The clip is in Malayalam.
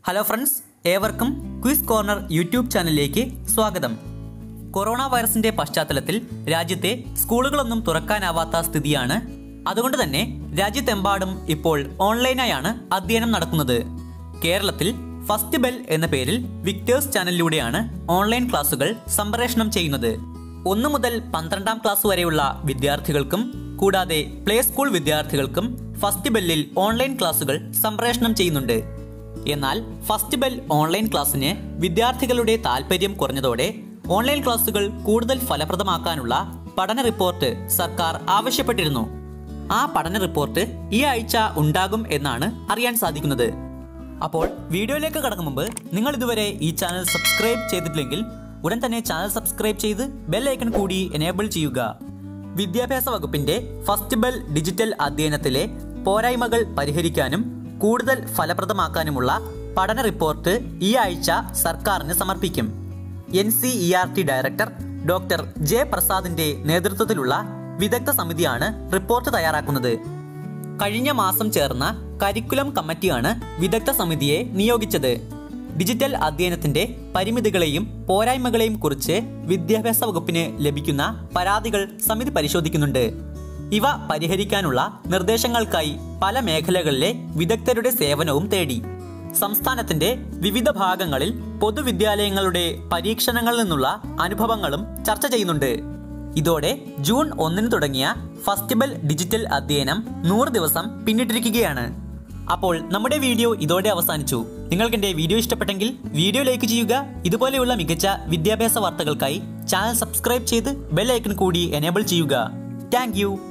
ഹലോ ഫ്രണ്ട്സ് ഏവർക്കും ക്വിസ് കോർണർ യൂട്യൂബ് ചാനലിലേക്ക് സ്വാഗതം കൊറോണ വൈറസിന്റെ പശ്ചാത്തലത്തിൽ രാജ്യത്തെ സ്കൂളുകളൊന്നും തുറക്കാനാവാത്ത സ്ഥിതിയാണ് അതുകൊണ്ട് തന്നെ രാജ്യത്തെമ്പാടും ഇപ്പോൾ ഓൺലൈനായാണ് അധ്യയനം നടക്കുന്നത് കേരളത്തിൽ ഫസ്റ്റ് ബെൽ എന്ന പേരിൽ വിക്ടേഴ്സ് ചാനലിലൂടെയാണ് ഓൺലൈൻ ക്ലാസുകൾ സംപ്രേഷണം ചെയ്യുന്നത് ഒന്ന് മുതൽ പന്ത്രണ്ടാം ക്ലാസ് വരെയുള്ള വിദ്യാർത്ഥികൾക്കും കൂടാതെ പ്ലേ സ്കൂൾ വിദ്യാർത്ഥികൾക്കും ഫസ്റ്റ് ബെല്ലിൽ ഓൺലൈൻ ക്ലാസുകൾ സംപ്രേഷണം ചെയ്യുന്നുണ്ട് എന്നാൽ ഫസ്റ്റ് ബെൽ ഓൺലൈൻ ക്ലാസ്സിന് വിദ്യാർത്ഥികളുടെ താൽപ്പര്യം കുറഞ്ഞതോടെ ഓൺലൈൻ ക്ലാസുകൾ കൂടുതൽ ഫലപ്രദമാക്കാനുള്ള പഠന റിപ്പോർട്ട് സർക്കാർ ആവശ്യപ്പെട്ടിരുന്നു ആ പഠന റിപ്പോർട്ട് ഈ ആഴ്ച ഉണ്ടാകും എന്നാണ് അറിയാൻ സാധിക്കുന്നത് അപ്പോൾ വീഡിയോയിലേക്ക് കടക്കും മുമ്പ് നിങ്ങൾ ഇതുവരെ ഈ ചാനൽ സബ്സ്ക്രൈബ് ചെയ്തിട്ടില്ലെങ്കിൽ ഉടൻ തന്നെ ചാനൽ സബ്സ്ക്രൈബ് ചെയ്ത് ബെൽ ഐക്കൺ കൂടി എനേബിൾ ചെയ്യുക വിദ്യാഭ്യാസ വകുപ്പിന്റെ ഫസ്റ്റ് ബെൽ ഡിജിറ്റൽ അധ്യയനത്തിലെ പോരായ്മകൾ പരിഹരിക്കാനും കൂടുതൽ ഫലപ്രദമാക്കാനുമുള്ള പഠന റിപ്പോർട്ട് ഈ ആഴ്ച സർക്കാരിന് സമർപ്പിക്കും N C E R T director doctor J പ്രസാദിന്റെ നേതൃത്വത്തിലുള്ള വിദഗ്ധ സമിതിയാണ് റിപ്പോർട്ട് തയ്യാറാക്കുന്നത് കഴിഞ്ഞ മാസം ചേർന്ന കരിക്കുലം കമ്മിറ്റിയാണ് വിദഗ്ധ സമിതിയെ നിയോഗിച്ചത് ഡിജിറ്റൽ അധ്യയനത്തിന്റെ പരിമിതികളെയും പോരായ്മകളെയും കുറിച്ച് വിദ്യാഭ്യാസ വകുപ്പിന് ലഭിക്കുന്ന പരാതികൾ സമിതി പരിശോധിക്കുന്നുണ്ട് ഇവ പരിഹരിക്കാനുള്ള നിർദ്ദേശങ്ങൾക്കായി പല മേഖലകളിലെ വിദഗ്ധരുടെ സേവനവും തേടി സംസ്ഥാനത്തിന്റെ വിവിധ ഭാഗങ്ങളിൽ പൊതുവിദ്യാലയങ്ങളുടെ പരീക്ഷണങ്ങളിൽ നിന്നുള്ള അനുഭവങ്ങളും ചർച്ച ചെയ്യുന്നുണ്ട് ഇതോടെ ജൂൺ ഒന്നിന് തുടങ്ങിയ ഫസ്റ്റിബൽ ഡിജിറ്റൽ അധ്യയനം നൂറ് ദിവസം പിന്നിട്ടിരിക്കുകയാണ് അപ്പോൾ നമ്മുടെ വീഡിയോ ഇതോടെ അവസാനിച്ചു നിങ്ങൾക്ക് എന്റെ വീഡിയോ ഇഷ്ടപ്പെട്ടെങ്കിൽ വീഡിയോ ലൈക്ക് ചെയ്യുക ഇതുപോലെയുള്ള മികച്ച വിദ്യാഭ്യാസ വാർത്തകൾക്കായി ചാനൽ സബ്സ്ക്രൈബ് ചെയ്ത് ബെൽ ഐക്കൺ കൂടി എനേബിൾ ചെയ്യുക താങ്ക്